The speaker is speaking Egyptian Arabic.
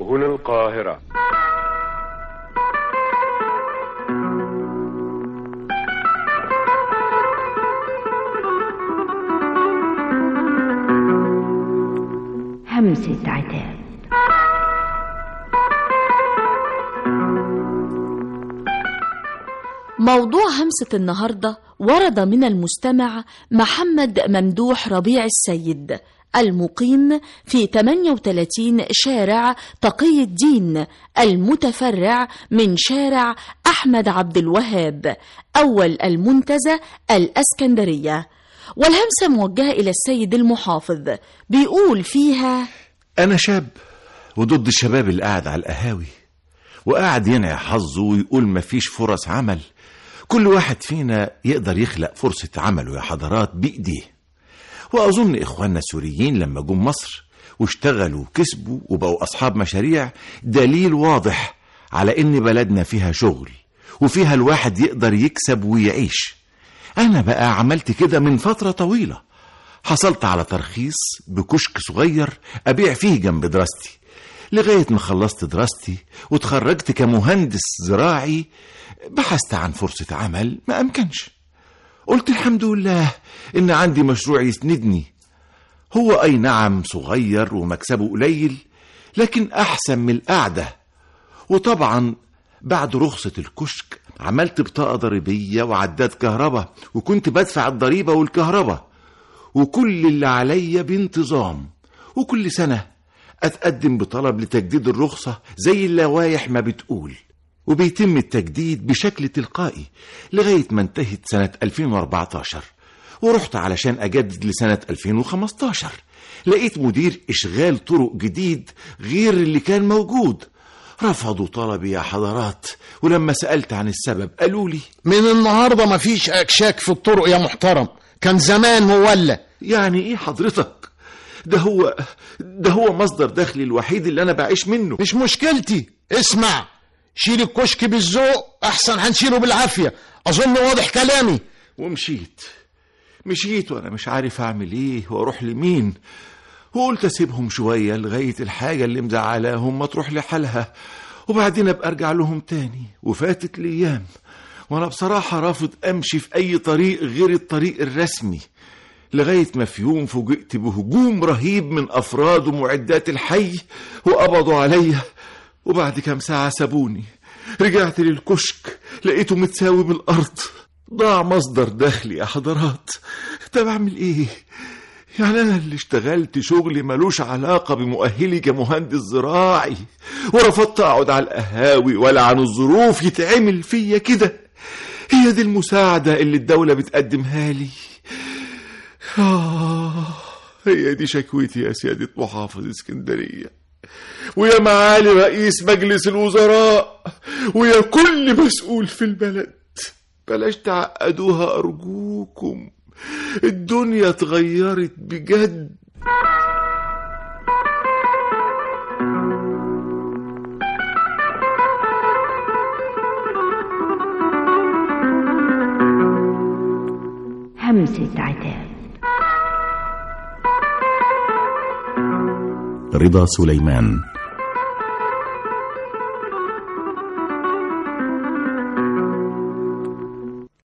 هنا القاهرة همسة عتاب موضوع همسة النهاردة ورد من المستمع محمد ممدوح ربيع السيد المقيم في 38 شارع تقي الدين المتفرع من شارع أحمد عبد الوهاب أول المنتزه الأسكندرية والهمسة موجهة إلى السيد المحافظ بيقول فيها أنا شاب وضد الشباب اللي قاعد على القهاوي وقاعد ينعي حظه ويقول مفيش فرص عمل كل واحد فينا يقدر يخلق فرصة عمله يا حضرات بإيديه وأظن إخواننا السوريين لما جم مصر واشتغلوا وكسبوا وبقوا أصحاب مشاريع دليل واضح على إن بلدنا فيها شغل وفيها الواحد يقدر يكسب ويعيش أنا بقى عملت كده من فترة طويلة حصلت على ترخيص بكشك صغير أبيع فيه جنب دراستي لغاية ما خلصت دراستي وتخرجت كمهندس زراعي بحثت عن فرصة عمل ما أمكنش قلت الحمد لله إن عندي مشروع يسندني هو أي نعم صغير ومكسبه قليل لكن أحسن من القعدة وطبعا بعد رخصة الكشك عملت بطاقة ضريبية وعداد كهرباء وكنت بدفع الضريبة والكهرباء وكل اللي عليا بانتظام وكل سنة أتقدم بطلب لتجديد الرخصة زي اللوايح ما بتقول وبيتم التجديد بشكل تلقائي لغاية ما انتهت سنة 2014 ورحت علشان أجدد لسنة 2015 لقيت مدير إشغال طرق جديد غير اللي كان موجود رفضوا طلبي يا حضرات ولما سألت عن السبب قالوا لي من النهارده مفيش اكشاك في الطرق يا محترم كان زمان مولى يعني ايه حضرتك ده هو ده هو مصدر دخلي الوحيد اللي انا بعيش منه مش مشكلتي اسمع شيل الكشك بالذوق احسن هنشيله بالعافيه اظن واضح كلامي ومشيت مشيت وانا مش عارف اعمل ايه واروح لمين وقلت اسيبهم شويه لغايه الحاجه اللي مزعلاهم ما تروح لحالها وبعدين ابقى ارجع لهم تاني وفاتت الايام وانا بصراحه رافض امشي في اي طريق غير الطريق الرسمي لغايه ما في يوم فوجئت بهجوم رهيب من افراد ومعدات الحي وقبضوا عليا وبعد كام ساعه سابوني رجعت للكشك لقيته متساوي بالارض ضاع مصدر دخلي يا حضرات طب اعمل ايه يعني انا اللي اشتغلت شغل ملوش علاقة بمؤهلي كمهندس زراعي ورفضت اقعد على القهاوي ولا عن الظروف يتعمل فيا كده هي دي المساعدة اللي الدولة بتقدمها لي آه هي دي شكوتي يا سيادة محافظ اسكندرية ويا معالي رئيس مجلس الوزراء ويا كل مسؤول في البلد بلاش تعقدوها أرجوكم الدنيا اتغيرت بجد همسة عتاب رضا سليمان